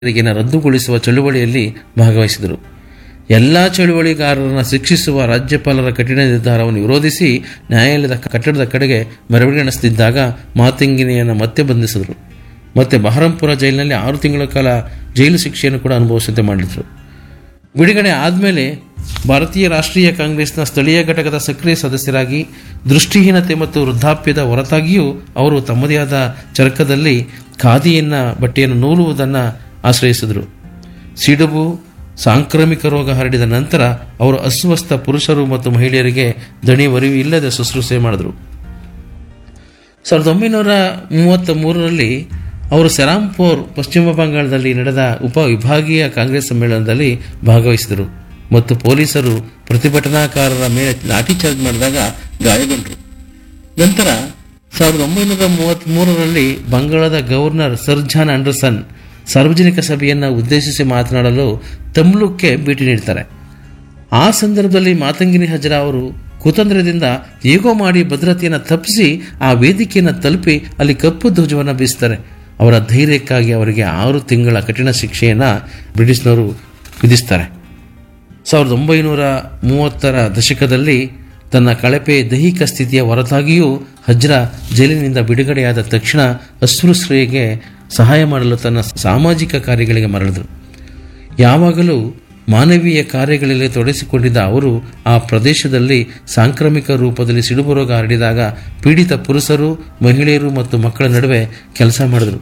ತೆರಿಗೆನ ರದ್ದುಗೊಳಿಸುವ ಚಳುವಳಿಯಲ್ಲಿ ಭಾಗವಹಿಸಿದರು ಎಲ್ಲ ಚಳುವಳಿಗಾರರನ್ನು ಶಿಕ್ಷಿಸುವ ರಾಜ್ಯಪಾಲರ ಕಠಿಣ ನಿರ್ಧಾರವನ್ನು ವಿರೋಧಿಸಿ ನ್ಯಾಯಾಲಯದ ಕಟ್ಟಡದ ಕಡೆಗೆ ಮೆರವಣಿಗೆ ನಡೆಸುತ್ತಿದ್ದಾಗ ಮಾತಂಗಿನಿಯನ್ನು ಮತ್ತೆ ಬಂಧಿಸಿದರು ಮತ್ತೆ ಬಹರಂಪುರ ಜೈಲಿನಲ್ಲಿ ಆರು ತಿಂಗಳ ಕಾಲ ಜೈಲು ಶಿಕ್ಷೆಯನ್ನು ಕೂಡ ಅನುಭವಿಸುವಂತೆ ಮಾಡಿದರು ಬಿಡುಗಡೆ ಆದಮೇಲೆ ಭಾರತೀಯ ರಾಷ್ಟ್ರೀಯ ಕಾಂಗ್ರೆಸ್ನ ಸ್ಥಳೀಯ ಘಟಕದ ಸಕ್ರಿಯ ಸದಸ್ಯರಾಗಿ ದೃಷ್ಟಿಹೀನತೆ ಮತ್ತು ವೃದ್ಧಾಪ್ಯದ ಹೊರತಾಗಿಯೂ ಅವರು ತಮ್ಮದೇ ಆದ ಚರಕದಲ್ಲಿ ಖಾದಿಯನ್ನ ಬಟ್ಟೆಯನ್ನು ನೂಲುವುದನ್ನು ಆಶ್ರಯಿಸಿದರು ಸಿಡುಬು ಸಾಂಕ್ರಾಮಿಕ ರೋಗ ಹರಡಿದ ನಂತರ ಅವರು ಅಸ್ವಸ್ಥ ಪುರುಷರು ಮತ್ತು ಮಹಿಳೆಯರಿಗೆ ದಣಿ ಒರಿವು ಇಲ್ಲದೆ ಶುಶ್ರೂಷೆ ಮಾಡಿದರು ಸಾವಿರದ ಒಂಬೈನೂರ ಮೂವತ್ತ ಮೂರರಲ್ಲಿ ಅವರು ಸೆರಾಂಪುರ್ ಪಶ್ಚಿಮ ಬಂಗಾಳದಲ್ಲಿ ನಡೆದ ಉಪ ವಿಭಾಗೀಯ ಕಾಂಗ್ರೆಸ್ ಸಮ್ಮೇಳನದಲ್ಲಿ ಭಾಗವಹಿಸಿದರು ಮತ್ತು ಪೊಲೀಸರು ಪ್ರತಿಭಟನಾಕಾರರ ಮೇಲೆ ಲಾಠಿ ಚಾರ್ಜ್ ಮಾಡಿದಾಗ ಗಾಯಗೊಂಡರು ನಂತರ ಸಾವಿರದ ಒಂಬೈನೂರ ಮೂವತ್ತ್ ಮೂರರಲ್ಲಿ ಬಂಗಾಳದ ಗವರ್ನರ್ ಸರ್ ಜಾನ್ ಆಂಡರ್ಸನ್ ಸಾರ್ವಜನಿಕ ಸಭೆಯನ್ನು ಉದ್ದೇಶಿಸಿ ಮಾತನಾಡಲು ತಮ್ಲುಕ್ಗೆ ಭೇಟಿ ನೀಡ್ತಾರೆ ಆ ಸಂದರ್ಭದಲ್ಲಿ ಮಾತಂಗಿನಿ ಹಜರಾ ಅವರು ಕುತಂತ್ರದಿಂದ ಹೇಗೋ ಮಾಡಿ ಭದ್ರತೆಯನ್ನು ತಪ್ಪಿಸಿ ಆ ವೇದಿಕೆಯನ್ನು ತಲುಪಿ ಅಲ್ಲಿ ಕಪ್ಪು ಧ್ವಜವನ್ನು ಬೀಸ್ತಾರೆ ಅವರ ಧೈರ್ಯಕ್ಕಾಗಿ ಅವರಿಗೆ ಆರು ತಿಂಗಳ ಕಠಿಣ ಶಿಕ್ಷೆಯನ್ನು ಬ್ರಿಟಿಷ್ನವರು ವಿಧಿಸ್ತಾರೆ ಸಾವಿರದ ಒಂಬೈನೂರ ಮೂವತ್ತರ ದಶಕದಲ್ಲಿ ತನ್ನ ಕಳಪೆ ದೈಹಿಕ ಸ್ಥಿತಿಯ ಹೊರತಾಗಿಯೂ ಹಜ್ರಾ ಜೈಲಿನಿಂದ ಬಿಡುಗಡೆಯಾದ ತಕ್ಷಣ ಅಸ್ಪೃಶ್ಯರಿಗೆ ಸಹಾಯ ಮಾಡಲು ತನ್ನ ಸಾಮಾಜಿಕ ಕಾರ್ಯಗಳಿಗೆ ಮರಳಿದರು ಯಾವಾಗಲೂ ಮಾನವೀಯ ಕಾರ್ಯಗಳಲ್ಲಿ ತೊಡಗಿಸಿಕೊಂಡಿದ್ದ ಅವರು ಆ ಪ್ರದೇಶದಲ್ಲಿ ಸಾಂಕ್ರಾಮಿಕ ರೂಪದಲ್ಲಿ ಸಿಡುಬು ರೋಗ ಹರಡಿದಾಗ ಪೀಡಿತ ಪುರುಷರು ಮಹಿಳೆಯರು ಮತ್ತು ಮಕ್ಕಳ ನಡುವೆ ಕೆಲಸ ಮಾಡಿದರು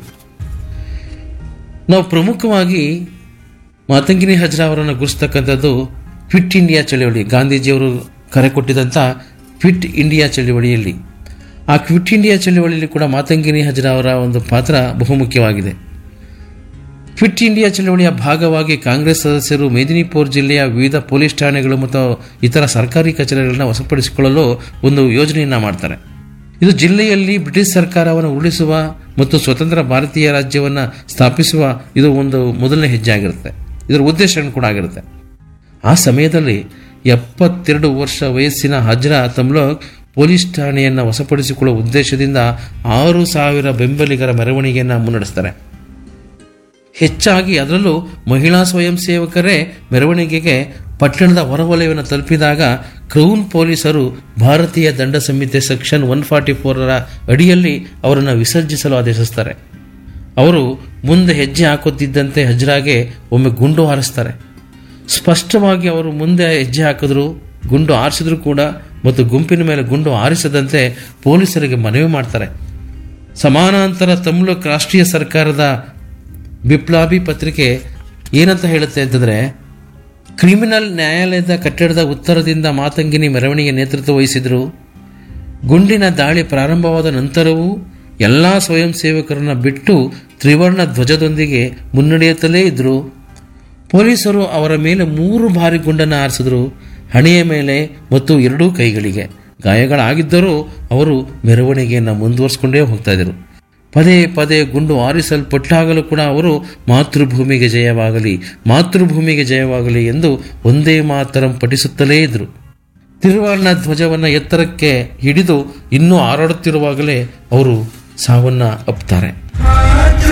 ನಾವು ಪ್ರಮುಖವಾಗಿ ಮಾತಂಗಿನಿ ಹಜ್ರಾ ಅವರನ್ನು ಗುರುಸ್ತಕ್ಕಂಥದ್ದು ಕ್ವಿಟ್ ಇಂಡಿಯಾ ಚಳವಳಿ ಗಾಂಧೀಜಿಯವರು ಕರೆ ಕೊಟ್ಟಿದ್ದಂಥ ಕ್ವಿಟ್ ಇಂಡಿಯಾ ಚಳವಳಿಯಲ್ಲಿ ಆ ಕ್ವಿಟ್ ಇಂಡಿಯಾ ಚಳವಳಿಯಲ್ಲಿ ಕೂಡ ಮಾತಂಗಿನಿ ಹಜ್ರಾ ಅವರ ಒಂದು ಪಾತ್ರ ಬಹುಮುಖ್ಯವಾಗಿದೆ ಕ್ವಿಟ್ ಇಂಡಿಯಾ ಚಳವಳಿಯ ಭಾಗವಾಗಿ ಕಾಂಗ್ರೆಸ್ ಸದಸ್ಯರು ಮೇದಿನಿಪುರ್ ಜಿಲ್ಲೆಯ ವಿವಿಧ ಪೊಲೀಸ್ ಠಾಣೆಗಳು ಮತ್ತು ಇತರ ಸರ್ಕಾರಿ ಕಚೇರಿಗಳನ್ನು ವಶಪಡಿಸಿಕೊಳ್ಳಲು ಒಂದು ಯೋಜನೆಯನ್ನು ಮಾಡ್ತಾರೆ ಇದು ಜಿಲ್ಲೆಯಲ್ಲಿ ಬ್ರಿಟಿಷ್ ಸರ್ಕಾರವನ್ನು ಉರುಳಿಸುವ ಮತ್ತು ಸ್ವತಂತ್ರ ಭಾರತೀಯ ರಾಜ್ಯವನ್ನು ಸ್ಥಾಪಿಸುವ ಇದು ಒಂದು ಮೊದಲನೇ ಹೆಜ್ಜೆ ಆಗಿರುತ್ತೆ ಇದರ ಉದ್ದೇಶ ಕೂಡ ಆಗಿರುತ್ತೆ ಆ ಸಮಯದಲ್ಲಿ ಎಪ್ಪತ್ತೆರಡು ವರ್ಷ ವಯಸ್ಸಿನ ಹಜ್ರಾ ತಮ್ಲೋಕ್ ಪೊಲೀಸ್ ಠಾಣೆಯನ್ನು ವಶಪಡಿಸಿಕೊಳ್ಳುವ ಉದ್ದೇಶದಿಂದ ಆರು ಸಾವಿರ ಬೆಂಬಲಿಗರ ಮೆರವಣಿಗೆಯನ್ನು ಮುನ್ನಡೆಸ್ತಾರೆ ಹೆಚ್ಚಾಗಿ ಅದರಲ್ಲೂ ಮಹಿಳಾ ಸ್ವಯಂ ಸೇವಕರೇ ಮೆರವಣಿಗೆಗೆ ಪಟ್ಟಣದ ಹೊರವಲಯವನ್ನು ತಲುಪಿದಾಗ ಕ್ರೌನ್ ಪೊಲೀಸರು ಭಾರತೀಯ ದಂಡ ಸಂಹಿತೆ ಸೆಕ್ಷನ್ ಒನ್ ಫಾರ್ಟಿ ಫೋರರ ಅಡಿಯಲ್ಲಿ ಅವರನ್ನು ವಿಸರ್ಜಿಸಲು ಆದೇಶಿಸ್ತಾರೆ ಅವರು ಮುಂದೆ ಹೆಜ್ಜೆ ಹಾಕುತ್ತಿದ್ದಂತೆ ಹಜ್ರಾಗೆ ಒಮ್ಮೆ ಗುಂಡು ಹಾರಿಸ್ತಾರೆ ಸ್ಪಷ್ಟವಾಗಿ ಅವರು ಮುಂದೆ ಹೆಜ್ಜೆ ಹಾಕಿದ್ರು ಗುಂಡು ಹಾರಿಸಿದ್ರು ಕೂಡ ಮತ್ತು ಗುಂಪಿನ ಮೇಲೆ ಗುಂಡು ಹಾರಿಸದಂತೆ ಪೊಲೀಸರಿಗೆ ಮನವಿ ಮಾಡ್ತಾರೆ ಸಮಾನಾಂತರ ತಮಿಳುಕ್ ರಾಷ್ಟ್ರೀಯ ಸರ್ಕಾರದ ಬಿಪ್ಲಾಬಿ ಪತ್ರಿಕೆ ಏನಂತ ಹೇಳುತ್ತೆ ಅಂತಂದರೆ ಕ್ರಿಮಿನಲ್ ನ್ಯಾಯಾಲಯದ ಕಟ್ಟಡದ ಉತ್ತರದಿಂದ ಮಾತಂಗಿನಿ ಮೆರವಣಿಗೆ ನೇತೃತ್ವ ವಹಿಸಿದರು ಗುಂಡಿನ ದಾಳಿ ಪ್ರಾರಂಭವಾದ ನಂತರವೂ ಎಲ್ಲ ಸ್ವಯಂ ಸೇವಕರನ್ನ ಬಿಟ್ಟು ತ್ರಿವರ್ಣ ಧ್ವಜದೊಂದಿಗೆ ಮುನ್ನಡೆಯುತ್ತಲೇ ಇದ್ದರು ಪೊಲೀಸರು ಅವರ ಮೇಲೆ ಮೂರು ಬಾರಿ ಗುಂಡನ್ನು ಹಾರಿಸಿದ್ರು ಹಣೆಯ ಮೇಲೆ ಮತ್ತು ಎರಡೂ ಕೈಗಳಿಗೆ ಗಾಯಗಳಾಗಿದ್ದರೂ ಅವರು ಮೆರವಣಿಗೆಯನ್ನು ಮುಂದುವರಿಸಿಕೊಂಡೇ ಹೋಗ್ತಾ ಇದ್ದರು ಪದೇ ಪದೇ ಗುಂಡು ಆರಿಸಲ್ಪಟ್ಟಾಗಲೂ ಕೂಡ ಅವರು ಮಾತೃಭೂಮಿಗೆ ಜಯವಾಗಲಿ ಮಾತೃಭೂಮಿಗೆ ಜಯವಾಗಲಿ ಎಂದು ಒಂದೇ ಮಾತರಂ ಪಠಿಸುತ್ತಲೇ ಇದ್ದರು ತಿರುವರ್ಣ ಧ್ವಜವನ್ನು ಎತ್ತರಕ್ಕೆ ಹಿಡಿದು ಇನ್ನೂ ಹಾರಾಡುತ್ತಿರುವಾಗಲೇ ಅವರು ಸಾವನ್ನ ಅಪ್ತಾರೆ